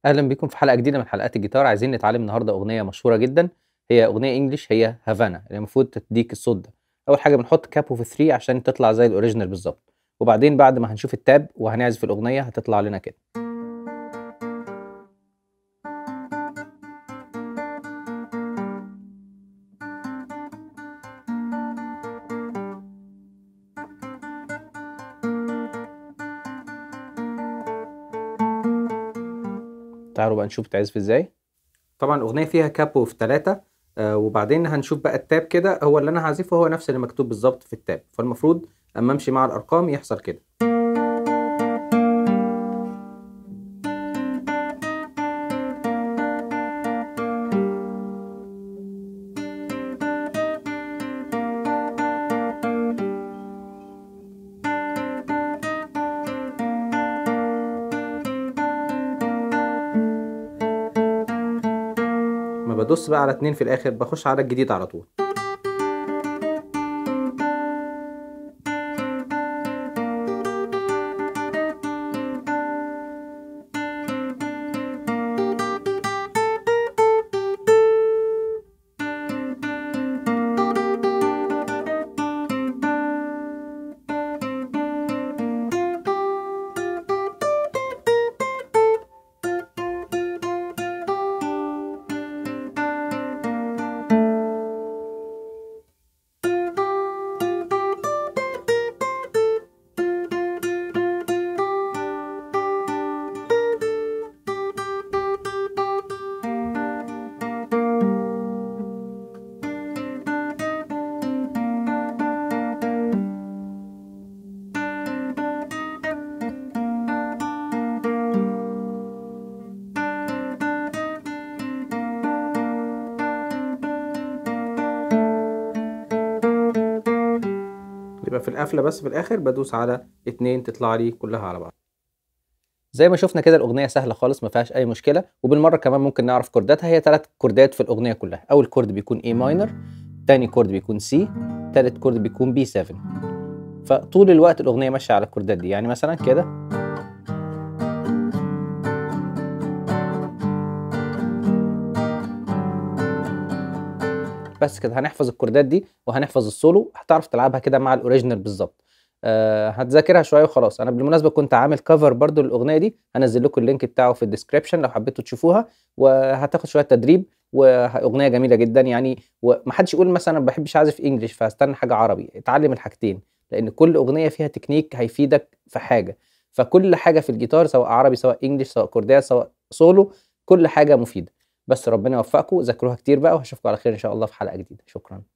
أهلا بيكم في حلقة جديدة من حلقات الجيتار عايزين نتعلم النهاردة أغنية مشهورة جدا هي أغنية إنجليش هي هافانا اللي المفروض تديك الصوت ده أول حاجة بنحط كابو في 3 عشان تطلع زي الأوريجينال بالظبط وبعدين بعد ما هنشوف التاب وهنعزف الأغنية هتطلع لنا كده تعالوا بقى نشوف تعزف ازاي طبعا الاغنيه فيها كابو في ثلاثة آه وبعدين هنشوف بقى التاب كده هو اللي انا هعزفه هو نفس اللي مكتوب بالظبط في التاب فالمفروض اما امشي مع الارقام يحصل كده ما بدوس بقى على اتنين في الاخر بخش على الجديد على طول يبقى في القفله بس في الاخر بدوس على اتنين تطلع لي كلها على بعض زي ما شفنا كده الاغنيه سهله خالص ما فيهاش اي مشكله وبالمره كمان ممكن نعرف كورداتها هي ثلاث كوردات في الاغنيه كلها اول كورد بيكون اي ماينر تاني كورد بيكون سي تالت كورد بيكون بي 7 فطول الوقت الاغنيه ماشيه على الكوردات دي يعني مثلا كده بس كده هنحفظ الكوردات دي وهنحفظ السولو هتعرف تلعبها كده مع الاوريجينال بالظبط أه هتذاكرها شويه وخلاص انا بالمناسبه كنت عامل كفر برضو للاغنيه دي هنزل لكم اللينك بتاعه في الديسكربشن لو حبيتوا تشوفوها وهتاخد شويه تدريب واغنيه جميله جدا يعني ومحدش يقول مثلا ما بحبش اعزف انجلش فهستنى حاجه عربي اتعلم الحاجتين لان كل اغنيه فيها تكنيك هيفيدك في حاجه فكل حاجه في الجيتار سواء عربي سواء انجلش سواء كوردات سواء سولو كل حاجه مفيده بس ربنا يوفقكم ذاكروها كتير بقى وهشوفكم على خير ان شاء الله في حلقه جديده شكرا